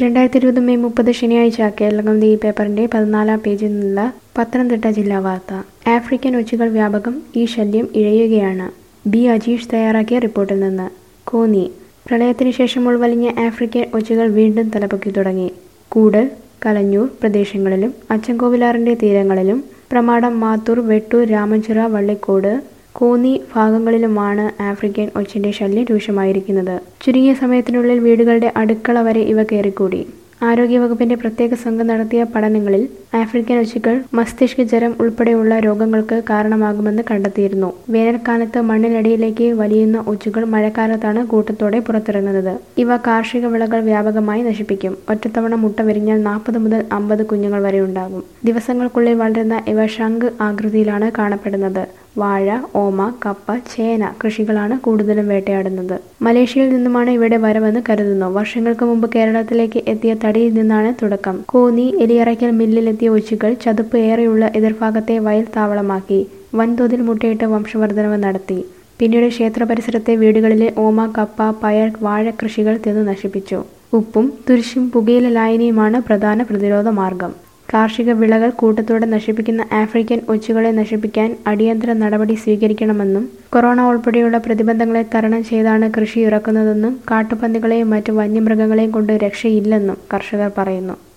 രണ്ടായിരത്തി ഇരുപത് മെയ് മുപ്പത് ശനിയാഴ്ച കേരളകൗമുദി ഈ പേപ്പറിന്റെ പതിനാലാം പേജിൽ നിന്നുള്ള പത്തനംതിട്ട ജില്ലാ വാർത്ത ആഫ്രിക്കൻ ഒച്ചുകൾ വ്യാപകം ഈ ശല്യം ഇഴയുകയാണ് ബി അജീഷ് തയ്യാറാക്കിയ റിപ്പോർട്ടിൽ നിന്ന് കോന്നി പ്രളയത്തിന് ശേഷം ഉൾവലിഞ്ഞ ആഫ്രിക്കൻ ഒച്ചുകൾ വീണ്ടും തലപൊക്കി തുടങ്ങി കൂടൽ കലഞ്ഞൂർ പ്രദേശങ്ങളിലും അച്ചൻകോവിലാറിന്റെ തീരങ്ങളിലും പ്രമാടം മാത്തൂർ വെട്ടൂർ രാമഞ്ചിറ വള്ളിക്കോട് കോന്നി ഭാഗങ്ങളിലുമാണ് ആഫ്രിക്കൻ ഒച്ചിന്റെ ശല്യം രൂക്ഷമായിരിക്കുന്നത് ചുരുങ്ങിയ സമയത്തിനുള്ളിൽ വീടുകളുടെ അടുക്കള വരെ ഇവ കയറിക്കൂടി ആരോഗ്യവകുപ്പിന്റെ പ്രത്യേക സംഘം നടത്തിയ പഠനങ്ങളിൽ ആഫ്രിക്കൻ ഒച്ചുകൾ മസ്തിഷ്ക ജ്വരം ഉൾപ്പെടെയുള്ള രോഗങ്ങൾക്ക് കാരണമാകുമെന്ന് കണ്ടെത്തിയിരുന്നു വേനൽക്കാലത്ത് മണ്ണിനടിയിലേക്ക് വലിയുന്ന ഒച്ചുകൾ മഴക്കാലത്താണ് കൂട്ടത്തോടെ പുറത്തിറങ്ങുന്നത് ഇവ കാർഷിക വിളകൾ വ്യാപകമായി നശിപ്പിക്കും ഒറ്റത്തവണ മുട്ട വിരിഞ്ഞാൽ നാൽപ്പത് മുതൽ അമ്പത് കുഞ്ഞുങ്ങൾ വരെ ഉണ്ടാകും ദിവസങ്ങൾക്കുള്ളിൽ വളരുന്ന ഇവ ശംഖ് ആകൃതിയിലാണ് കാണപ്പെടുന്നത് വാഴ ഓമ കപ്പ ചേന കൃഷികളാണ് കൂടുതലും വേട്ടയാടുന്നത് മലേഷ്യയിൽ നിന്നുമാണ് ഇവിടെ വരവെന്ന് കരുതുന്നു വർഷങ്ങൾക്ക് മുമ്പ് കേരളത്തിലേക്ക് എത്തിയ തടിയിൽ നിന്നാണ് തുടക്കം കോന്നി എലിയറയ്ക്കൽ മില്ലിലെത്തിയ ഒച്ചുകൾ ചതുപ്പ് ഏറെയുള്ള എതിർഭാഗത്തെ വയൽ താവളമാക്കി വൻതോതിൽ മുട്ടയിട്ട് വംശവർദ്ധനവ് നടത്തി പിന്നീട് ക്ഷേത്ര പരിസരത്തെ വീടുകളിലെ ഓമ കപ്പ പയർ വാഴ കൃഷികൾ തിന്നു നശിപ്പിച്ചു ഉപ്പും തുരിശും പുകയില ലായനിയുമാണ് പ്രധാന പ്രതിരോധ മാർഗം കാർഷിക വിളകൾ കൂട്ടത്തോടെ നശിപ്പിക്കുന്ന ആഫ്രിക്കൻ ഒച്ചുകളെ നശിപ്പിക്കാൻ അടിയന്തര നടപടി സ്വീകരിക്കണമെന്നും കൊറോണ ഉൾപ്പെടെയുള്ള പ്രതിബന്ധങ്ങളെ തരണം ചെയ്താണ് കൃഷി ഇറക്കുന്നതെന്നും കാട്ടുപന്നികളെയും മറ്റു വന്യമൃഗങ്ങളെയും കൊണ്ട് രക്ഷയില്ലെന്നും കർഷകർ പറയുന്നു